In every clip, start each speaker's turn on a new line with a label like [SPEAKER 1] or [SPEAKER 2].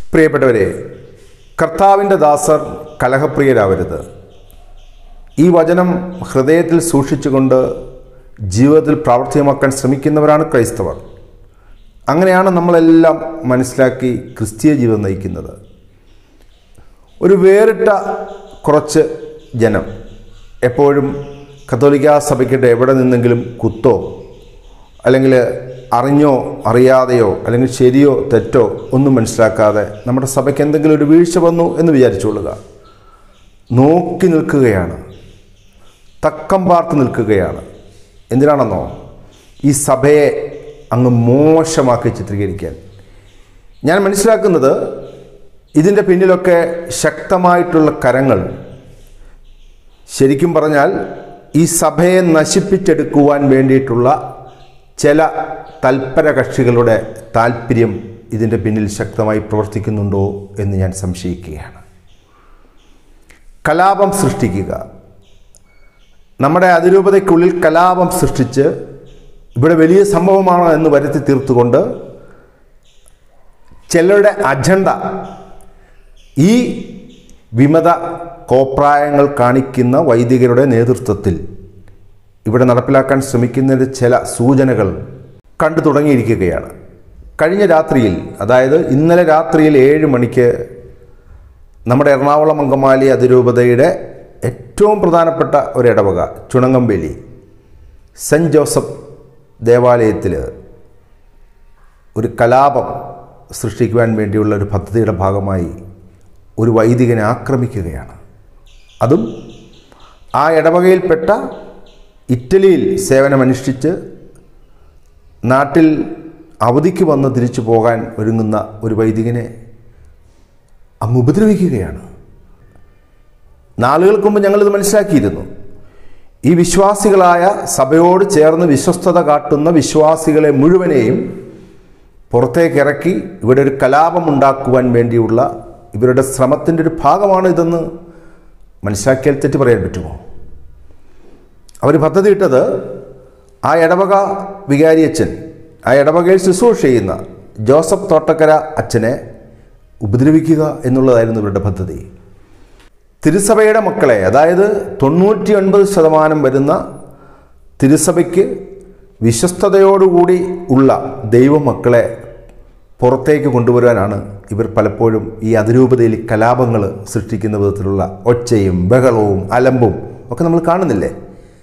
[SPEAKER 1] പ്രിയപ്പെട്ടവരെ കർത്താവിൻ്റെ ദാസർ കലഹപ്രിയരാവരുത് ഈ വചനം ഹൃദയത്തിൽ സൂക്ഷിച്ചുകൊണ്ട് ജീവിതത്തിൽ പ്രാവർത്തികമാക്കാൻ ശ്രമിക്കുന്നവരാണ് ക്രൈസ്തവർ അങ്ങനെയാണ് നമ്മളെല്ലാം മനസ്സിലാക്കി ക്രിസ്തീയ ജീവിതം നയിക്കുന്നത് ഒരു വേറിട്ട കുറച്ച് ജനം എപ്പോഴും കത്തോലിക്ക സഭയ്ക്കിട്ട് എവിടെ നിന്നെങ്കിലും കുത്തോ അല്ലെങ്കിൽ അറിഞ്ഞോ അറിയാതെയോ അല്ലെങ്കിൽ ശരിയോ തെറ്റോ ഒന്നും മനസ്സിലാക്കാതെ നമ്മുടെ സഭയ്ക്ക് എന്തെങ്കിലും ഒരു വീഴ്ച വന്നു എന്ന് വിചാരിച്ചുകൊള്ളുക നോക്കി നിൽക്കുകയാണ് തക്കം പാർത്ത് നിൽക്കുകയാണ് എന്തിനാണെന്നോ ഈ സഭയെ അങ്ങ് മോശമാക്കി ചിത്രീകരിക്കാൻ ഞാൻ മനസ്സിലാക്കുന്നത് ഇതിൻ്റെ പിന്നിലൊക്കെ ശക്തമായിട്ടുള്ള കരങ്ങൾ ശരിക്കും പറഞ്ഞാൽ ഈ സഭയെ നശിപ്പിച്ചെടുക്കുവാൻ വേണ്ടിയിട്ടുള്ള ചില തൽപര കക്ഷികളുടെ താല്പര്യം ഇതിൻ്റെ പിന്നിൽ ശക്തമായി പ്രവർത്തിക്കുന്നുണ്ടോ എന്ന് ഞാൻ സംശയിക്കുകയാണ് കലാപം സൃഷ്ടിക്കുക നമ്മുടെ അതിരൂപതയ്ക്കുള്ളിൽ കലാപം സൃഷ്ടിച്ച് ഇവിടെ വലിയ സംഭവമാണ് എന്ന് വരുത്തി തീർത്തുകൊണ്ട് ചിലരുടെ അജണ്ട ഈ വിമത കോപ്രായങ്ങൾ കാണിക്കുന്ന വൈദികരുടെ നേതൃത്വത്തിൽ ഇവിടെ നടപ്പിലാക്കാൻ ശ്രമിക്കുന്നതിൻ്റെ ചില സൂചനകൾ കണ്ടു തുടങ്ങിയിരിക്കുകയാണ് കഴിഞ്ഞ രാത്രിയിൽ അതായത് ഇന്നലെ രാത്രിയിൽ ഏഴ് മണിക്ക് നമ്മുടെ എറണാകുളം അങ്കമാലി അതിരൂപതയുടെ ഏറ്റവും പ്രധാനപ്പെട്ട ഒരു ഇടവക ചുണങ്ങംവേലി സെൻറ്റ് ജോസഫ് ദേവാലയത്തിൽ ഒരു കലാപം സൃഷ്ടിക്കുവാൻ വേണ്ടിയുള്ള ഒരു പദ്ധതിയുടെ ഭാഗമായി ഒരു വൈദികനെ ആക്രമിക്കുകയാണ് അതും ആ ഇടവകയിൽപ്പെട്ട ഇറ്റലിയിൽ സേവനമനുഷ്ഠിച്ച് നാട്ടിൽ അവധിക്ക് വന്ന് തിരിച്ചു പോകാൻ ഒരുങ്ങുന്ന ഒരു വൈദികനെ അങ്ങ് ഉപദ്രവിക്കുകയാണ് നാളുകൾക്ക് മുമ്പ് ഞങ്ങളിത് മനസ്സിലാക്കിയിരുന്നു ഈ വിശ്വാസികളായ സഭയോട് ചേർന്ന് വിശ്വസ്തത കാട്ടുന്ന വിശ്വാസികളെ മുഴുവനെയും പുറത്തേക്ക് ഇറക്കി ഇവിടെ ഒരു കലാപം ഉണ്ടാക്കുവാൻ വേണ്ടിയുള്ള ഇവരുടെ ശ്രമത്തിൻ്റെ ഒരു ഭാഗമാണ് ഇതെന്ന് മനസ്സിലാക്കിയാൽ തെറ്റ് പറയാൻ പറ്റുമോ അവർ പദ്ധതിയിട്ടത് ആ ഇടവക വികാരിയച്ഛൻ ആ ഇടവകയിൽ ശുശ്രൂഷ ചെയ്യുന്ന ജോസഫ് തോട്ടക്കര അച്ഛനെ ഉപദ്രവിക്കുക എന്നുള്ളതായിരുന്നു ഇവരുടെ പദ്ധതി തിരുസഭയുടെ മക്കളെ അതായത് തൊണ്ണൂറ്റി ഒൻപത് ശതമാനം വരുന്ന തിരുസഭയ്ക്ക് വിശ്വസ്തയോടുകൂടി ഉള്ള ദൈവമക്കളെ പുറത്തേക്ക് കൊണ്ടുവരാനാണ് ഇവർ പലപ്പോഴും ഈ അതിരൂപതയിൽ കലാപങ്ങൾ സൃഷ്ടിക്കുന്ന വിധത്തിലുള്ള ഒച്ചയും ബഹളവും അലമ്പും ഒക്കെ നമ്മൾ കാണുന്നില്ലേ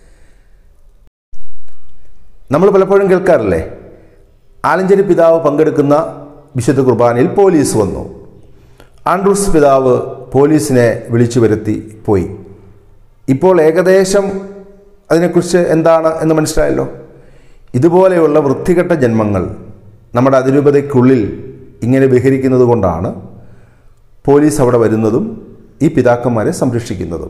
[SPEAKER 1] നമ്മൾ പലപ്പോഴും കേൾക്കാറില്ലേ ആലഞ്ചേരി പിതാവ് പങ്കെടുക്കുന്ന വിശുദ്ധ കുർബാനയിൽ പോലീസ് വന്നു ആൻഡ്രൂസ് പിതാവ് പോലീസിനെ വിളിച്ചു വരുത്തി പോയി ഇപ്പോൾ ഏകദേശം അതിനെക്കുറിച്ച് എന്താണ് എന്ന് മനസ്സിലായല്ലോ ഇതുപോലെയുള്ള വൃത്തികെട്ട ജന്മങ്ങൾ നമ്മുടെ അതിരൂപതയ്ക്കുള്ളിൽ ഇങ്ങനെ വിഹരിക്കുന്നത് കൊണ്ടാണ് പോലീസ് അവിടെ വരുന്നതും ഈ പിതാക്കന്മാരെ സംരക്ഷിക്കുന്നതും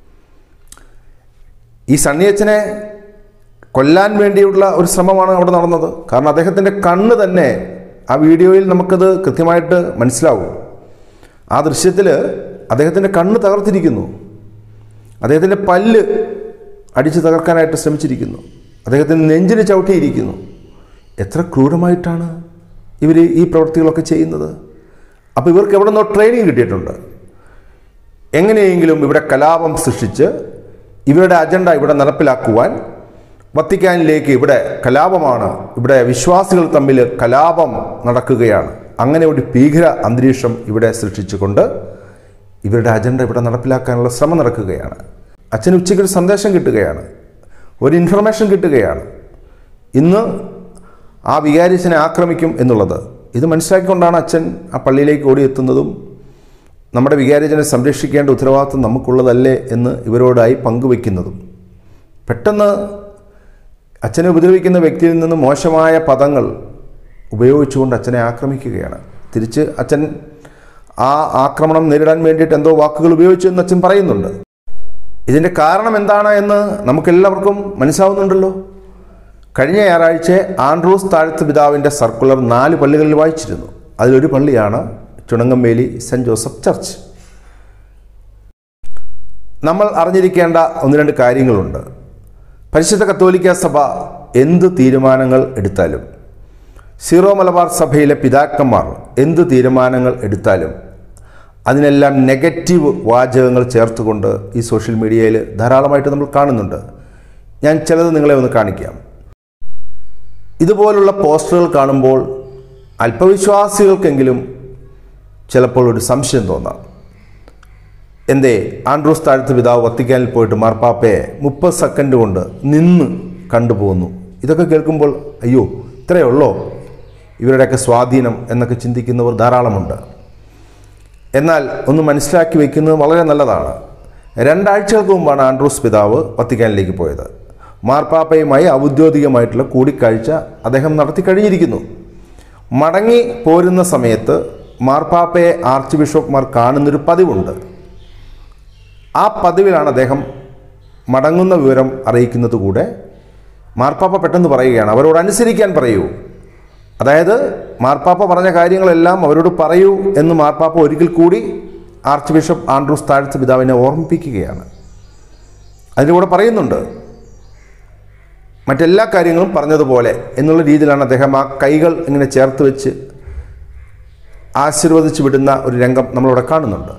[SPEAKER 1] ഈ സണ്ണിയച്ചനെ കൊല്ലാൻ വേണ്ടിയുള്ള ഒരു ശ്രമമാണ് അവിടെ നടന്നത് കാരണം അദ്ദേഹത്തിൻ്റെ കണ്ണ് തന്നെ ആ വീഡിയോയിൽ നമുക്കത് കൃത്യമായിട്ട് മനസ്സിലാവും ആ ദൃശ്യത്തിൽ അദ്ദേഹത്തിൻ്റെ കണ്ണ് തകർത്തിരിക്കുന്നു അദ്ദേഹത്തിൻ്റെ പല്ല് അടിച്ച് തകർക്കാനായിട്ട് ശ്രമിച്ചിരിക്കുന്നു അദ്ദേഹത്തിൻ്റെ നെഞ്ചിന് ചവിട്ടിയിരിക്കുന്നു എത്ര ക്രൂരമായിട്ടാണ് ഇവർ ഈ പ്രവൃത്തികളൊക്കെ ചെയ്യുന്നത് അപ്പോൾ ഇവർക്ക് എവിടെ നിന്നോ ട്രെയിനിങ് കിട്ടിയിട്ടുണ്ട് എങ്ങനെയെങ്കിലും ഇവിടെ കലാപം സൃഷ്ടിച്ച് ഇവരുടെ അജണ്ട ഇവിടെ നടപ്പിലാക്കുവാൻ വത്തിക്കാനിലേക്ക് ഇവിടെ കലാപമാണ് ഇവിടെ വിശ്വാസികൾ തമ്മിൽ കലാപം നടക്കുകയാണ് അങ്ങനെ ഒരു ഭീകര അന്തരീക്ഷം ഇവിടെ സൃഷ്ടിച്ചുകൊണ്ട് ഇവരുടെ അജണ്ട ഇവിടെ നടപ്പിലാക്കാനുള്ള ശ്രമം നടക്കുകയാണ് അച്ഛന് ഉച്ചയ്ക്ക് ഒരു സന്ദേശം കിട്ടുകയാണ് ഒരു ഇൻഫർമേഷൻ കിട്ടുകയാണ് ഇന്ന് ആ വികാരിച്ചനെ ആക്രമിക്കും എന്നുള്ളത് ഇത് മനസ്സിലാക്കിക്കൊണ്ടാണ് അച്ഛൻ ആ പള്ളിയിലേക്ക് ഓടിയെത്തുന്നതും നമ്മുടെ വികാരിച്ചനെ സംരക്ഷിക്കേണ്ട ഉത്തരവാദിത്വം നമുക്കുള്ളതല്ലേ എന്ന് ഇവരോടായി പങ്കുവെക്കുന്നതും പെട്ടെന്ന് അച്ഛനെ ഉപദ്രവിക്കുന്ന വ്യക്തിയിൽ നിന്ന് മോശമായ പദങ്ങൾ ഉപയോഗിച്ചുകൊണ്ട് അച്ഛനെ ആക്രമിക്കുകയാണ് തിരിച്ച് അച്ഛൻ ആ ആക്രമണം നേരിടാൻ വേണ്ടിയിട്ട് എന്തോ വാക്കുകൾ ഉപയോഗിച്ചു എന്ന് അച്ഛൻ പറയുന്നുണ്ട് ഇതിൻ്റെ കാരണം എന്താണ് എന്ന് നമുക്കെല്ലാവർക്കും മനസ്സിലാവുന്നുണ്ടല്ലോ കഴിഞ്ഞ ഞായറാഴ്ച ആൻഡ്രൂസ് താഴ്ത്ത് പിതാവിൻ്റെ സർക്കുലർ നാല് പള്ളികളിൽ വായിച്ചിരുന്നു അതിലൊരു പള്ളിയാണ് ചുണങ്ങംവേലി സെൻറ് ജോസഫ് ചർച്ച് നമ്മൾ അറിഞ്ഞിരിക്കേണ്ട ഒന്ന് രണ്ട് കാര്യങ്ങളുണ്ട് പരിശുദ്ധ കത്തോലിക്ക സഭ എന്ത് തീരുമാനങ്ങൾ എടുത്താലും സീറോ മലബാർ സഭയിലെ പിതാക്കന്മാർ എന്ത് തീരുമാനങ്ങൾ എടുത്താലും അതിനെല്ലാം നെഗറ്റീവ് വാചകങ്ങൾ ചേർത്തുകൊണ്ട് ഈ സോഷ്യൽ മീഡിയയിൽ ധാരാളമായിട്ട് നമ്മൾ കാണുന്നുണ്ട് ഞാൻ ചിലത് നിങ്ങളെ ഒന്ന് കാണിക്കാം ഇതുപോലുള്ള പോസ്റ്ററുകൾ കാണുമ്പോൾ അല്പവിശ്വാസികൾക്കെങ്കിലും ചിലപ്പോൾ ഒരു സംശയം തോന്നാം എന്തേ ആൻഡ്രൂസ് താഴ്ത്ത പിതാവ് വത്തിക്കാനിൽ പോയിട്ട് മാർപ്പാപ്പയെ മുപ്പത് സെക്കൻഡ് കൊണ്ട് നിന്ന് കണ്ടുപോകുന്നു ഇതൊക്കെ കേൾക്കുമ്പോൾ അയ്യോ ഇത്രയേ ഉള്ളോ ഇവരുടെയൊക്കെ സ്വാധീനം എന്നൊക്കെ ചിന്തിക്കുന്നവർ ധാരാളമുണ്ട് എന്നാൽ ഒന്ന് മനസ്സിലാക്കി വയ്ക്കുന്നത് വളരെ നല്ലതാണ് രണ്ടാഴ്ചകൾക്ക് മുമ്പാണ് ആൻഡ്രൂസ് പിതാവ് വത്തിക്കാനിലേക്ക് പോയത് മാർപ്പാപ്പയുമായി ഔദ്യോഗികമായിട്ടുള്ള കൂടിക്കാഴ്ച അദ്ദേഹം നടത്തി കഴിഞ്ഞിരിക്കുന്നു മടങ്ങി പോരുന്ന സമയത്ത് മാർപ്പാപ്പയെ ആർച്ച് ബിഷപ്പ്മാർ കാണുന്നൊരു പതിവുണ്ട് ആ പതിവിലാണ് അദ്ദേഹം മടങ്ങുന്ന വിവരം അറിയിക്കുന്നത് കൂടെ മാർപ്പാപ്പ പെട്ടെന്ന് പറയുകയാണ് അവരോട് അനുസരിക്കാൻ പറയൂ അതായത് മാർപ്പാപ്പ പറഞ്ഞ കാര്യങ്ങളെല്ലാം അവരോട് പറയൂ എന്ന് മാർപ്പാപ്പ ഒരിക്കൽ കൂടി ആർച്ച് ബിഷപ്പ് ആൻഡ്രൂസ് താഴ്ത്ത പിതാവിനെ ഓർമ്മിപ്പിക്കുകയാണ് അതിൻ്റെ കൂടെ പറയുന്നുണ്ട് മറ്റെല്ലാ കാര്യങ്ങളും പറഞ്ഞതുപോലെ എന്നുള്ള രീതിയിലാണ് അദ്ദേഹം ആ കൈകൾ ഇങ്ങനെ ചേർത്ത് വെച്ച് ആശീർവദിച്ച് വിടുന്ന ഒരു രംഗം നമ്മളിവിടെ കാണുന്നുണ്ട്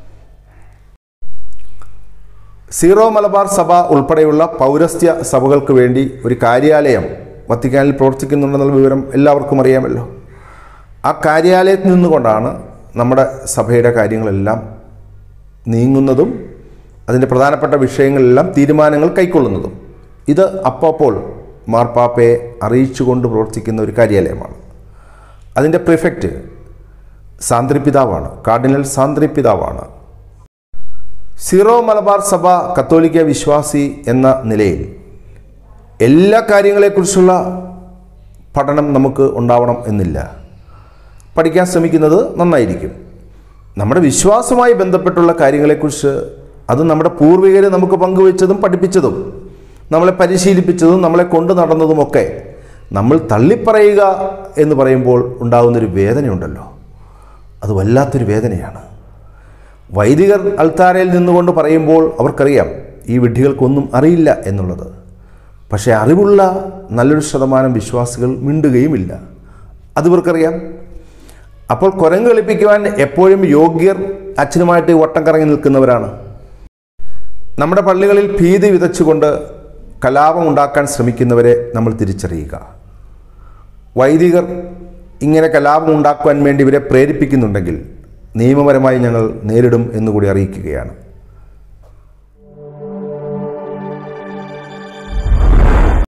[SPEAKER 1] സീറോ മലബാർ സഭ ഉൾപ്പെടെയുള്ള പൗരസ്ത്യ സഭകൾക്ക് വേണ്ടി ഒരു കാര്യാലയം വത്തിക്കാനിൽ പ്രവർത്തിക്കുന്നുണ്ടെന്നുള്ള വിവരം എല്ലാവർക്കും അറിയാമല്ലോ ആ കാര്യാലയത്തിൽ നിന്നുകൊണ്ടാണ് നമ്മുടെ സഭയുടെ കാര്യങ്ങളെല്ലാം നീങ്ങുന്നതും അതിൻ്റെ പ്രധാനപ്പെട്ട വിഷയങ്ങളെല്ലാം തീരുമാനങ്ങൾ കൈക്കൊള്ളുന്നതും ഇത് അപ്പോൾ മാർപ്പാപ്പയെ അറിയിച്ചുകൊണ്ട് പ്രവർത്തിക്കുന്ന ഒരു കാര്യാലയമാണ് അതിൻ്റെ പ്രിഫക്റ്റ് സാന്ദ്രിപിതാവാണ് കാർഡിനൽ സാന്ദ്രിപിതാവാണ് സീറോ മലബാർ സഭ കത്തോലിക്ക വിശ്വാസി എന്ന നിലയിൽ എല്ലാ കാര്യങ്ങളെക്കുറിച്ചുള്ള പഠനം നമുക്ക് ഉണ്ടാവണം എന്നില്ല പഠിക്കാൻ ശ്രമിക്കുന്നത് നന്നായിരിക്കും നമ്മുടെ വിശ്വാസവുമായി ബന്ധപ്പെട്ടുള്ള കാര്യങ്ങളെക്കുറിച്ച് അത് നമ്മുടെ പൂർവികർ നമുക്ക് പങ്കുവച്ചതും പഠിപ്പിച്ചതും നമ്മളെ പരിശീലിപ്പിച്ചതും നമ്മളെ കൊണ്ടു നടന്നതുമൊക്കെ നമ്മൾ തള്ളിപ്പറയുക എന്ന് പറയുമ്പോൾ ഉണ്ടാകുന്നൊരു വേദനയുണ്ടല്ലോ അത് വല്ലാത്തൊരു വേദനയാണ് വൈദികർ അൾത്താരയിൽ നിന്നുകൊണ്ട് പറയുമ്പോൾ അവർക്കറിയാം ഈ വിഡ്ഢികൾക്കൊന്നും അറിയില്ല എന്നുള്ളത് പക്ഷേ അറിവുള്ള നല്ലൊരു ശതമാനം വിശ്വാസികൾ മിണ്ടുകയുമില്ല അത് ഇവർക്കറിയാം അപ്പോൾ കുരങ്ങ് കളിപ്പിക്കുവാൻ എപ്പോഴും യോഗ്യർ അച്ഛനുമായിട്ട് വട്ടം കറങ്ങി നിൽക്കുന്നവരാണ് നമ്മുടെ പള്ളികളിൽ ഭീതി വിതച്ചുകൊണ്ട് കലാപം ഉണ്ടാക്കാൻ ശ്രമിക്കുന്നവരെ നമ്മൾ തിരിച്ചറിയുക വൈദികർ ഇങ്ങനെ കലാപം ഉണ്ടാക്കുവാൻ വേണ്ടി ഇവരെ പ്രേരിപ്പിക്കുന്നുണ്ടെങ്കിൽ നിയമപരമായി ഞങ്ങൾ നേരിടും എന്നുകൂടി അറിയിക്കുകയാണ്